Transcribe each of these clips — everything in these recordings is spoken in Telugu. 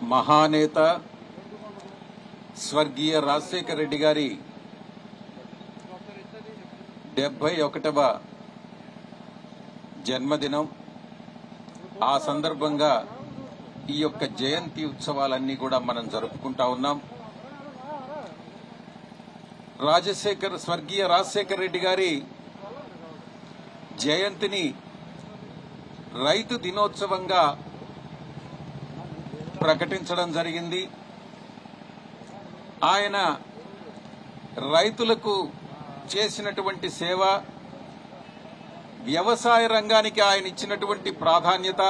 మహానేత స్వర్గీయ రాజశేఖర రెడ్డి గారి డెబ్బై ఒకటవ జన్మదినం ఆ సందర్భంగా ఈ యొక్క జయంతి ఉత్సవాలన్నీ కూడా మనం జరుపుకుంటా ఉన్నాం రాజశేఖర్ స్వర్గీయ రాజశేఖర రెడ్డి గారి జయంతిని రైతు దినోత్సవంగా ప్రకటించడం జరిగింది ఆయన రైతులకు చేసినటువంటి సేవ వ్యవసాయ రంగానికి ఆయన ఇచ్చినటువంటి ప్రాధాన్యత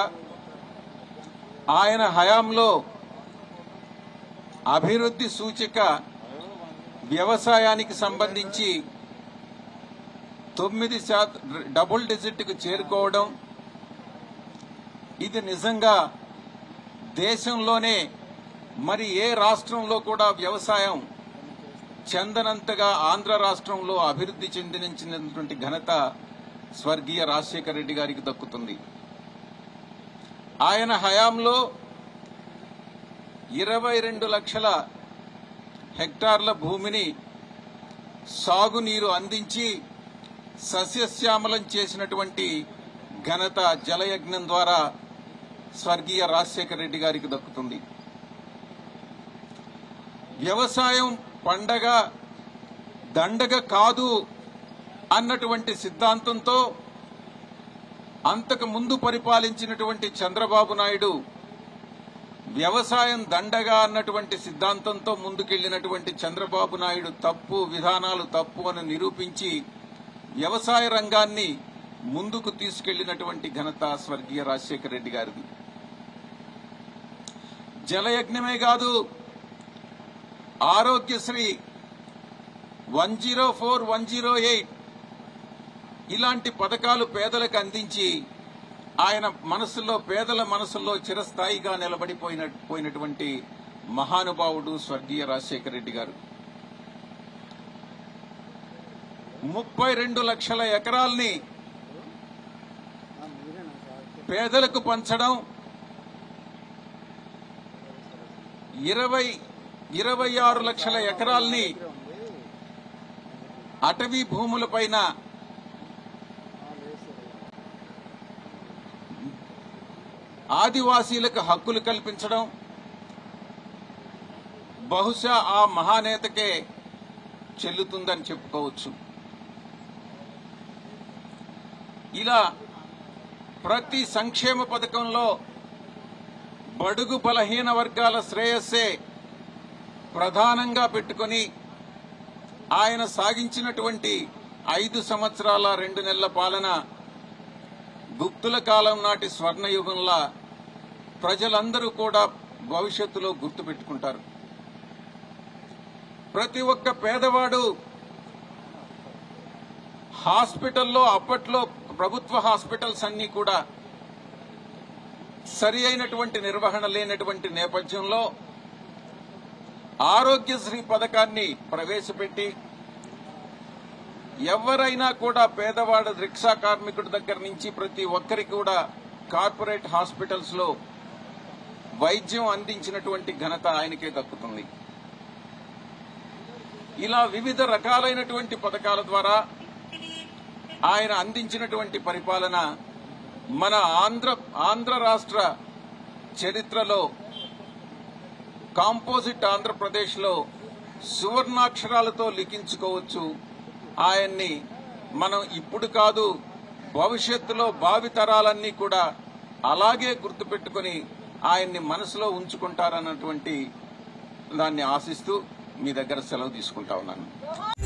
ఆయన హయాంలో అభివృద్ధి సూచిక వ్యవసాయానికి సంబంధించి తొమ్మిది శాతం డబుల్ డిజిట్కు చేరుకోవడం ఇది నిజంగా దేశంలోనే మరి ఏ రాష్ట్రంలో కూడా వ్యవసాయం చెందనంతగా ఆంధ్ర రాష్ట్రంలో అభివృద్ధి చెందినటువంటి ఘనత స్వర్గీయ రాజశేఖర రెడ్డి గారికి దక్కుతుంది ఆయన హయాంలో ఇరవై రెండు లక్షల హెక్టార్ల భూమిని సాగునీరు అందించి సస్యశ్యామలం చేసినటువంటి ఘనత జలయజ్ఞం ద్వారా స్వర్గీయ రాజశేఖర రెడ్డి గారికి దక్కుతుంది వ్యవసాయం పండగ దండగ కాదు అన్నటువంటి సిద్ధాంతంతో అంతకు ముందు పరిపాలించినటువంటి చంద్రబాబు నాయుడు వ్యవసాయం దండగా అన్నటువంటి సిద్ధాంతంతో ముందుకెళ్లినటువంటి చంద్రబాబు నాయుడు తప్పు విధానాలు తప్పు అని నిరూపించి వ్యవసాయ రంగాన్ని ముందుకు తీసుకెళ్లినటువంటి ఘనత స్వర్గీయ రాజశేఖర రెడ్డి గారిది జలయజ్ఞమే కాదు Aarogyasri one zero four one zero eight ఇలాంటి పథకాలు పేదలకు అందించి ఆయన మనసులో పేదల మనసులో చిరస్థాయిగా నిలబడిపోయిన పోయినటువంటి మహానుభావుడు స్వర్గీయ రాజశేఖర రెడ్డి గారు ముప్పై రెండు లక్షల ఎకరాల్ని పేదలకు పంచడం ఇరవై ఇరవై ఆరు లక్షల ఎకరాల్ని అటవీ భూములపైన ఆదివాసీలకు హక్కులు కల్పించడం బహుశా ఆ మహానేతకే చెల్లుతుందని చెప్పుకోవచ్చు ఇలా ప్రతి సంక్షేమ పథకంలో బడుగు బలహీన వర్గాల శ్రేయస్సే ప్రధానంగా పెట్టుకొని ఆయన సాగించినటువంటి ఐదు సంవత్సరాల రెండు నెలల పాలన గుప్తుల కాలం నాటి స్వర్ణయుగంలా ప్రజలందరూ కూడా భవిష్యత్తులో గుర్తుపెట్టుకుంటారు ప్రతి ఒక్క పేదవాడు హాస్పిటల్లో అప్పట్లో ప్రభుత్వ హాస్పిటల్స్ అన్ని కూడా సరి అయినటువంటి నిర్వహణ లేనటువంటి నేపథ్యంలో ఆరోగ్యశ్రీ పథకాన్ని ప్రవేశపెట్టి ఎవరైనా కూడా పేదవాడు రిక్షా కార్మికుడి దగ్గర నుంచి ప్రతి ఒక్కరికి కూడా కార్పొరేట్ హాస్పిటల్స్ లో వైద్యం అందించినటువంటి ఘనత ఆయనకే దక్కుతుంది ఇలా వివిధ రకాలైనటువంటి పథకాల ద్వారా ఆయన అందించినటువంటి పరిపాలన మన ఆంధ్ర ఆంధ్ర రాష్ట్ర చరిత్రలో కాంపోజిట్ ఆంధ్రప్రదేశ్ లో సువర్ణాక్షరాలతో లిఖించుకోవచ్చు ఆయన్ని మనం ఇప్పుడు కాదు భవిష్యత్తులో భావితరాలన్నీ కూడా అలాగే గుర్తుపెట్టుకుని ఆయన్ని మనసులో ఉంచుకుంటారన్నటువంటి దాన్ని ఆశిస్తూ మీ దగ్గర సెలవు తీసుకుంటా ఉన్నాను